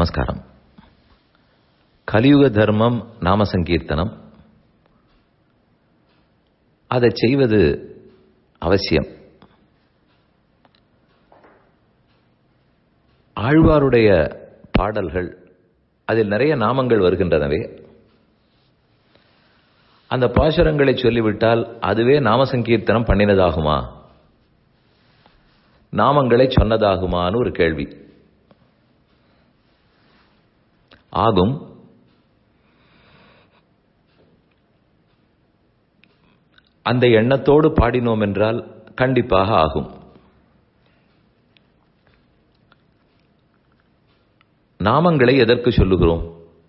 நமஸ்காரம் கலியுக தர்மம் நாம சங்கீர்த்தனம் அதை செய்வது அவசியம் ஆழ்வாருடைய பாடல்கள் அதில் நிறைய நாமங்கள் வருகின்றனவே அந்த பாசுரங்களை சொல்லிவிட்டால் அதுவே நாம சங்கீர்த்தனம் பண்ணினதாகுமா நாமங்களை சொன்னதாகுமான்னு ஒரு கேள்வி ஆகும் அந்த எண்ணத்தோடு பாடினோம் என்றால் கண்டிப்பாக ஆகும் நாமங்களை எதற்கு சொல்லுகிறோம்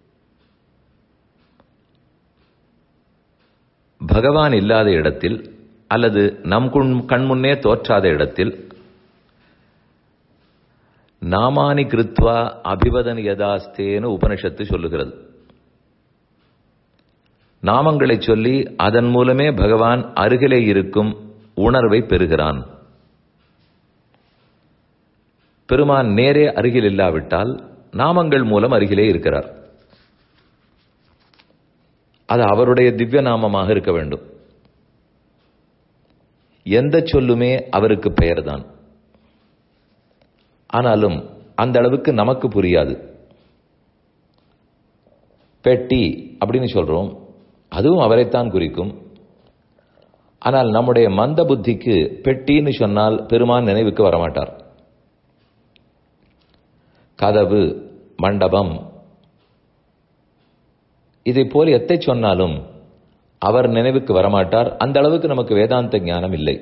பகவான் இல்லாத இடத்தில் அல்லது நம் கண்முன்னே தோற்றாத இடத்தில் நாமானி கிருத்வா அபிவதன் யதாஸ்தேன்னு உபனிஷத்து சொல்லுகிறது நாமங்களை சொல்லி அதன் மூலமே பகவான் அருகிலே இருக்கும் உணர்வை பெறுகிறான் பெருமான் நேரே அருகில் இல்லாவிட்டால் நாமங்கள் மூலம் அருகிலே இருக்கிறார் அது அவருடைய திவ்ய நாமமாக இருக்க வேண்டும் எந்த சொல்லுமே அவருக்கு பெயர்தான் ஆனாலும் அந்த அளவுக்கு நமக்கு புரியாது பெட்டி அப்படின்னு சொல்றோம் அதுவும் அவரைத்தான் குறிக்கும் ஆனால் நம்முடைய மந்த புத்திக்கு பெட்டின்னு சொன்னால் பெருமான் நினைவுக்கு வரமாட்டார் கதவு மண்டபம் இதை போல் எத்தை சொன்னாலும் அவர் நினைவுக்கு வரமாட்டார் அந்த அளவுக்கு நமக்கு வேதாந்த ஞானம் இல்லை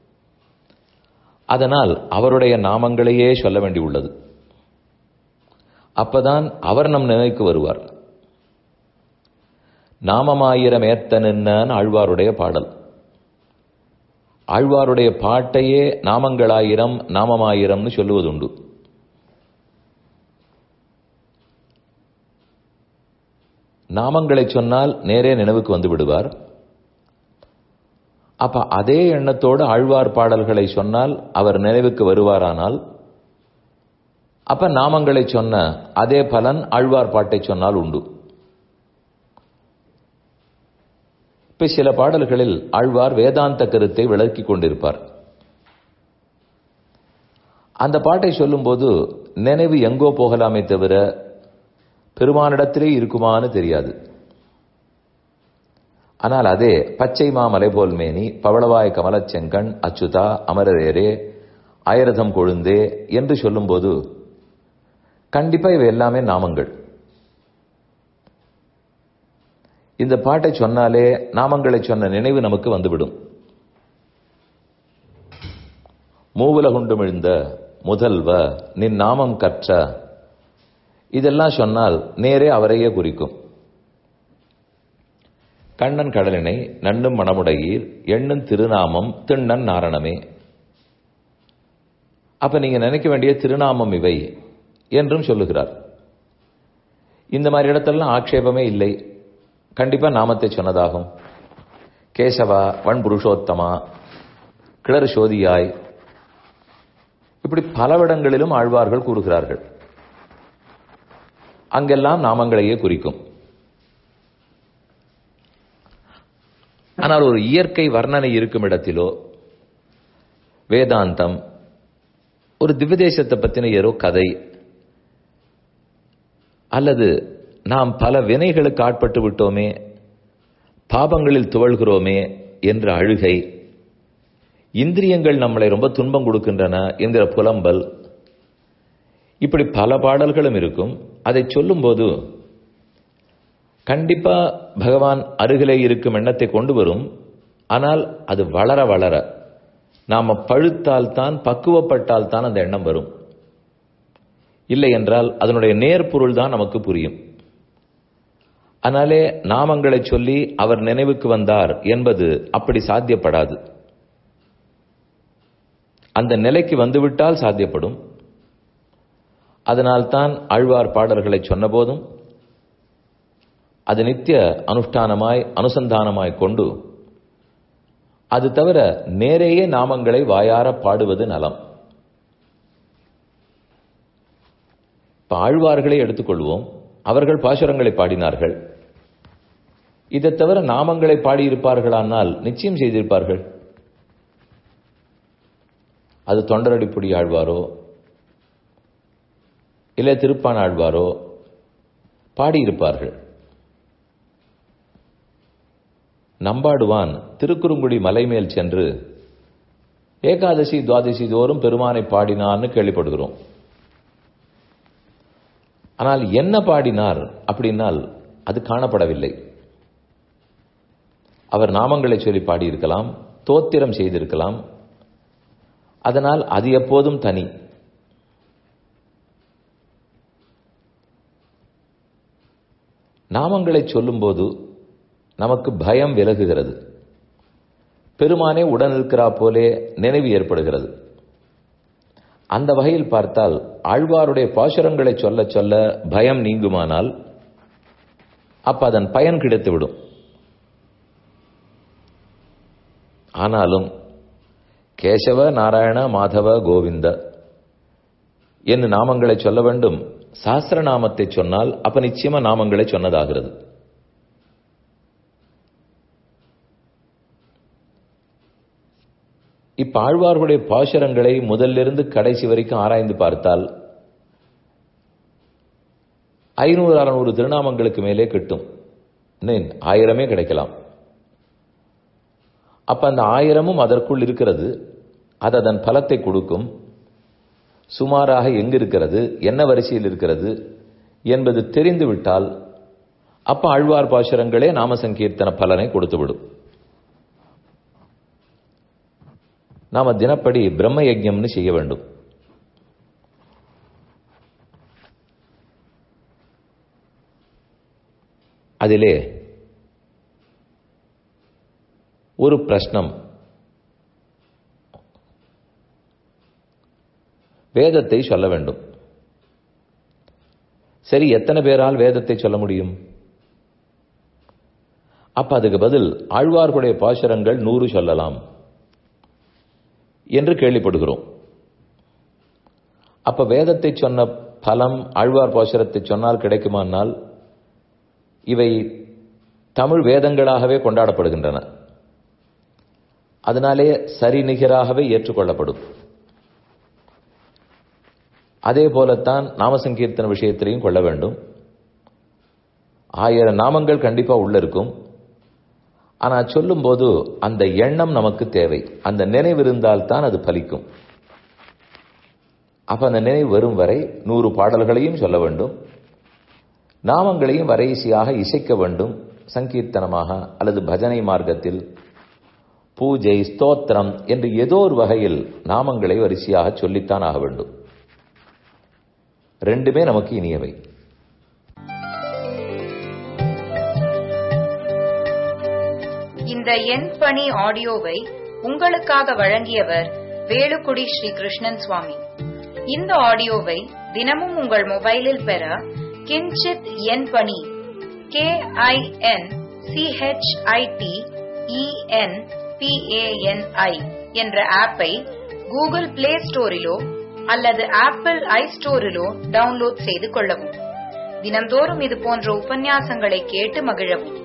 அதனால் அவருடைய நாமங்களையே சொல்ல வேண்டியுள்ளது அப்பதான் அவர் நம் நினைவுக்கு வருவார் நாமமாயிரம் ஏத்தனின்னு ஆழ்வாருடைய பாடல் ஆழ்வாருடைய பாட்டையே நாமங்களாயிரம் நாமமாயிரம்னு சொல்லுவதுண்டு நாமங்களை சொன்னால் நேரே நினைவுக்கு வந்து விடுவார் அப்ப அதே எண்ணத்தோடு ஆழ்வார் பாடல்களை சொன்னால் அவர் நினைவுக்கு வருவாரானால் அப்ப நாமங்களை சொன்ன அதே பலன் ஆழ்வார் பாட்டை சொன்னால் உண்டு இப்ப சில பாடல்களில் ஆழ்வார் வேதாந்த கருத்தை விளக்கி கொண்டிருப்பார் அந்த பாட்டை சொல்லும்போது நினைவு எங்கோ போகலாமே தவிர பெருமானிடத்திலே இருக்குமான்னு தெரியாது ஆனால் அதே பச்சை மாமலை போல் மேனி பவளவாய் கமலச்செங்கண் அச்சுதா அமரரேரே ஆயிரதம் கொழுந்தே என்று சொல்லும்போது கண்டிப்பா இவை எல்லாமே நாமங்கள் இந்த பாட்டை சொன்னாலே நாமங்களை சொன்ன நினைவு நமக்கு வந்துவிடும் மூவுலகுண்டுமிழ்ந்த முதல்வ நின் நாமம் கற்ற இதெல்லாம் சொன்னால் நேரே அவரையே குறிக்கும் கண்ணன் கடலினை நண்ணும் மணமுடையீர் எண்ணும் திருநாமம் திண்ணன் நாரணமே அப்ப நீங்க நினைக்க வேண்டிய திருநாமம் இவை என்றும் சொல்லுகிறார் இந்த மாதிரி இடத்தெல்லாம் ஆக்ஷேபமே இல்லை கண்டிப்பா நாமத்தை சொன்னதாகும் கேசவா வன் புருஷோத்தமா கிளறு சோதியாய் இப்படி பலவிடங்களிலும் ஆழ்வார்கள் கூறுகிறார்கள் அங்கெல்லாம் நாமங்களையே குறிக்கும் ஆனால் ஒரு இயற்கை வர்ணனை இருக்கும் இடத்திலோ வேதாந்தம் ஒரு திவ்யதேசத்தை பற்றின ஏதோ கதை அல்லது நாம் பல வினைகளுக்கு ஆட்பட்டு விட்டோமே பாபங்களில் துவழ்கிறோமே என்ற அழுகை இந்திரியங்கள் நம்மளை ரொம்ப துன்பம் கொடுக்கின்றன என்கிற புலம்பல் இப்படி பல பாடல்களும் இருக்கும் அதை சொல்லும்போது கண்டிப்பா பகவான் அருகிலே இருக்கும் எண்ணத்தை கொண்டு வரும் ஆனால் அது வளர வளர நாம பழுத்தால் தான் பக்குவப்பட்டால் தான் அந்த எண்ணம் வரும் இல்லை என்றால் அதனுடைய நேர்பொருள் தான் நமக்கு புரியும் அதனாலே நாமங்களை சொல்லி அவர் நினைவுக்கு வந்தார் என்பது அப்படி சாத்தியப்படாது அந்த நிலைக்கு வந்துவிட்டால் சாத்தியப்படும் அதனால்தான் ஆழ்வார் பாடல்களை சொன்னபோதும் அது நித்திய அனுஷ்டானமாய் அனுசந்தானமாய் கொண்டு அது தவிர நேரேயே நாமங்களை வாயார பாடுவது நலம் இப்ப ஆழ்வார்களை எடுத்துக்கொள்வோம் அவர்கள் பாசுரங்களை பாடினார்கள் இதை தவிர நாமங்களை பாடியிருப்பார்களானால் நிச்சயம் செய்திருப்பார்கள் அது தொண்டரடிப்புடி ஆழ்வாரோ இல்லை திருப்பான் ஆழ்வாரோ பாடியிருப்பார்கள் நம்பாடுவான் திருக்குறுங்குடி மலைமேல் சென்று ஏகாதசி துவாதசி தோறும் பெருமானை பாடினான்னு கேள்விப்படுகிறோம் ஆனால் என்ன பாடினார் அப்படின்னால் அது காணப்படவில்லை அவர் நாமங்களை சொல்லி பாடியிருக்கலாம் தோத்திரம் செய்திருக்கலாம் அதனால் அது எப்போதும் தனி நாமங்களை சொல்லும்போது நமக்கு பயம் விலகுகிறது பெருமானே உடன் இருக்கிறா போலே நினைவு ஏற்படுகிறது அந்த வகையில் பார்த்தால் ஆழ்வாருடைய பாசுரங்களை சொல்ல சொல்ல பயம் நீங்குமானால் அப்ப அதன் பயன் கிடைத்துவிடும் ஆனாலும் கேசவ நாராயண மாதவ கோவிந்த என்று நாமங்களை சொல்ல வேண்டும் சாஸ்திர நாமத்தை சொன்னால் அப்ப நிச்சயமா நாமங்களை சொன்னதாகிறது இப்ப ஆழ்வார்களுடைய பாசுரங்களை முதலிருந்து கடைசி வரைக்கும் ஆராய்ந்து பார்த்தால் ஐநூறு அறநூறு திருநாமங்களுக்கு மேலே கிட்டும் ஆயிரமே கிடைக்கலாம் அப்ப அந்த ஆயிரமும் அதற்குள் இருக்கிறது அது அதன் பலத்தை கொடுக்கும் சுமாராக எங்கு இருக்கிறது என்ன வரிசையில் இருக்கிறது என்பது தெரிந்துவிட்டால் அப்ப ஆழ்வார் பாசுரங்களே நாம சங்கீர்த்தன பலனை கொடுத்துவிடும் நாம தினப்படி பிரம்ம யஜ்யம்னு செய்ய வேண்டும் அதிலே ஒரு பிரஷ்னம் வேதத்தை சொல்ல வேண்டும் சரி எத்தனை பேரால் வேதத்தை சொல்ல முடியும் அப்ப அதுக்கு பதில் ஆழ்வார்களுடைய பாசுரங்கள் நூறு சொல்லலாம் என்று கேள்விப்படுகிறோம் அப்ப வேதத்தை சொன்ன பலம் ஆழ்வார் பாசுரத்தை சொன்னால் கிடைக்குமானால் இவை தமிழ் வேதங்களாகவே கொண்டாடப்படுகின்றன அதனாலே சரி நிகராகவே ஏற்றுக்கொள்ளப்படும் அதே போலத்தான் நாமசங்கீர்த்தன விஷயத்திலையும் கொள்ள வேண்டும் ஆயிரம் நாமங்கள் கண்டிப்பா உள்ள இருக்கும் ஆனா சொல்லும்போது அந்த எண்ணம் நமக்கு தேவை அந்த நினைவு இருந்தால் தான் அது பலிக்கும் அப்ப அந்த நினைவு வரும் வரை நூறு பாடல்களையும் சொல்ல வேண்டும் நாமங்களையும் வரைசியாக இசைக்க வேண்டும் சங்கீர்த்தனமாக அல்லது பஜனை மார்க்கத்தில் பூஜை ஸ்தோத்திரம் என்று ஏதோ ஒரு வகையில் நாமங்களை வரிசையாக சொல்லித்தான் ஆக வேண்டும் ரெண்டுமே நமக்கு இனியவை இந்த எண் பணி ஆடியோவை உங்களுக்காக வழங்கியவர் வேலுக்குடி ஸ்ரீ கிருஷ்ணன் சுவாமி இந்த ஆடியோவை தினமும் உங்கள் மொபைலில் பெற கிஞ்சித் எண் பணி கே ஐ என் சிஹெச்ஐடி இஎன் பிஏஎன்ஐ என்ற ஆப்பை கூகுள் பிளே ஸ்டோரிலோ அல்லது ஆப்பிள் ஐ ஸ்டோரிலோ டவுன்லோட் செய்து கொள்ளவும் தினந்தோறும் இது போன்ற உபன்யாசங்களை கேட்டு மகிழவும்